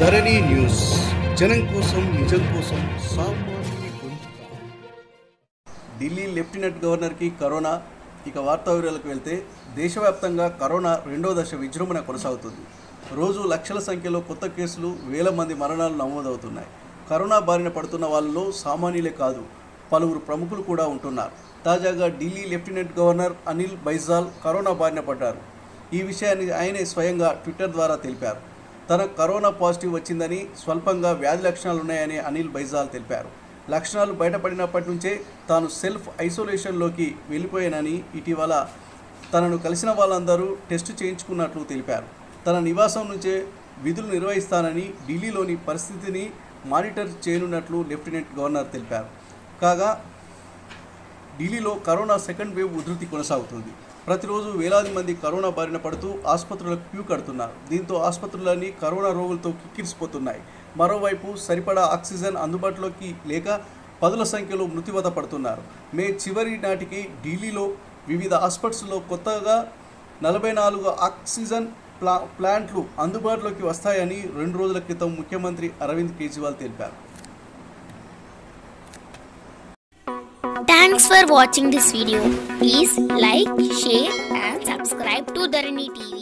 ధరణి news జనం కోసం నిజం కోసం సామాన్యుని గొంతుక ఢిల్లీ లెఫ్టినెంట్ గవర్నర్కి కరోనా ఇక వార్తా వివరాలకు వెళ్తే దేశవ్యాప్తంగా కరోనా రెండో దశ విజృంభణ కొనసాగుతుంది రోజు లక్షల సంఖ్యలో కొత్త కేసులు వేల మంది మరణాలు నమోదవుతున్నాయి కరోనా బారిన పడుతున్న వాళ్ళలో సామాన్యులే కాదు పలువురు ప్రముఖులు కూడా ఉంటున్నారు తాజాగా Delhi lieutenant governor Anil Baijal corona బారిన పడ్డారు ఈ విషయాన్ని ఆయనే స్వయంగా ట్విట్టర్ ద్వారా తెలిపారు తనకు కరోనా పాజిటివ్ వచ్చిందని స్వల్పంగా వ్యాధి లక్షణాలు ఉన్నాయని అనిల్ బైజాల్ తెలిపారు లక్షణాలు బయటపడినప్పటి నుంచే తాను సెల్ఫ్ ఐసోలేషన్లోకి వెళ్ళిపోయానని ఇటీవల తనను కలిసిన వాళ్ళందరూ టెస్టు చేయించుకున్నట్లు తెలిపారు తన నివాసం నుంచే విధులు నిర్వహిస్తానని ఢిల్లీలోని పరిస్థితిని మానిటర్ చేయనున్నట్లు లెఫ్టినెంట్ గవర్నర్ తెలిపారు కాగా ఢిల్లీలో కరోనా సెకండ్ వేవ్ ఉధృతి కొనసాగుతుంది ప్రతిరోజు వేలాది మంది కరోనా బారిన పడుతూ ఆసుపత్రులకు క్యూ కడుతున్నారు దీంతో ఆసుపత్రులన్నీ కరోనా రోగులతో కిక్కిరిసిపోతున్నాయి మరోవైపు సరిపడా ఆక్సిజన్ అందుబాటులోకి లేక పదుల సంఖ్యలో మృత్యువత పడుతున్నారు మే చివరి నాటికి ఢిల్లీలో వివిధ హాస్పిటల్స్లో కొత్తగా నలభై నాలుగు ఆక్సిజన్ ప్లా ప్లాంట్లు అందుబాటులోకి వస్తాయని రెండు రోజుల క్రితం ముఖ్యమంత్రి అరవింద్ కేజ్రీవాల్ తెలిపారు Thanks for watching this video. Please like, share and subscribe to Dharani TV.